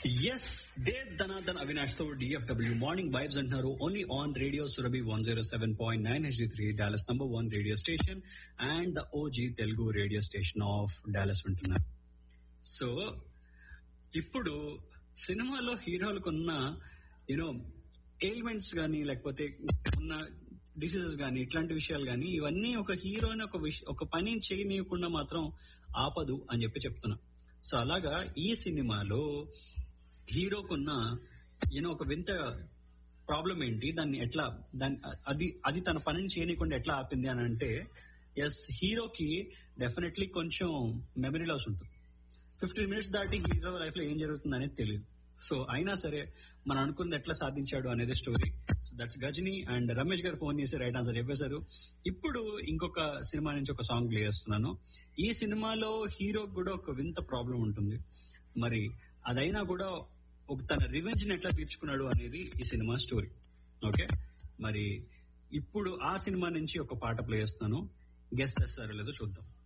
yes they Dhanadhan Avinash తో DFW morning vibes అంటున్నారు only on radio Surabhi one zero seven point nine HD three Dallas number one radio station and the OG Telugu radio station of Dallas ఉంటున్నారు so ఇప్పుడు సినిమాలో హీరోలకు ఉన్న you know ailments కానీ లేకపోతే ఉన్న డిసీజెస్ కానీ ఇట్లాంటి విషయాలు కానీ ఇవన్నీ ఒక హీరోని ఒక విష- ఒక పని చేయనీయకుండా మాత్రం ఆపదు అని చెప్పి చెప్తున్నా సో అలాగా ఈ సినిమాలో హీరోకున్న యూనో ఒక వింత ప్రాబ్లం ఏంటి దాన్ని ఎట్లా దాన్ని అది అది తన పనిని చేయనీయకుండా ఎట్లా ఆపింది అని అంటే ఎస్ హీరోకి డెఫినెట్లీ కొంచెం మెమరీ లాస్ ఉంటుంది ఫిఫ్టీన్ మినిట్స్ దాటి హీరో లైఫ్ లో ఏం జరుగుతుంది అనేది తెలియదు సో అయినా సరే మనం అనుకున్నది ఎట్లా సాధించాడు అనేది story so that's Ghajini and Ramesh garu phone చేసి రైట్ ఆన్సర్ చెప్పేశారు ఇప్పుడు ఇంకొక సినిమా నుంచి ఒక సాంగ్ ప్లే చేస్తున్నాను ఈ సినిమాలో హీరో కూడా ఒక వింత ప్రాబ్లం ఉంటుంది మరి అదైనా కూడా ఒక తన రివెంజ్ ని ఎట్లా తీర్చుకున్నాడు అనేది ఈ సినిమా స్టోరీ ఓకే మరి ఇప్పుడు ఆ సినిమా నుంచి ఒక పాట ప్లే చేస్తాను గెస్ట్ చేస్తారో లేదో చూద్దాం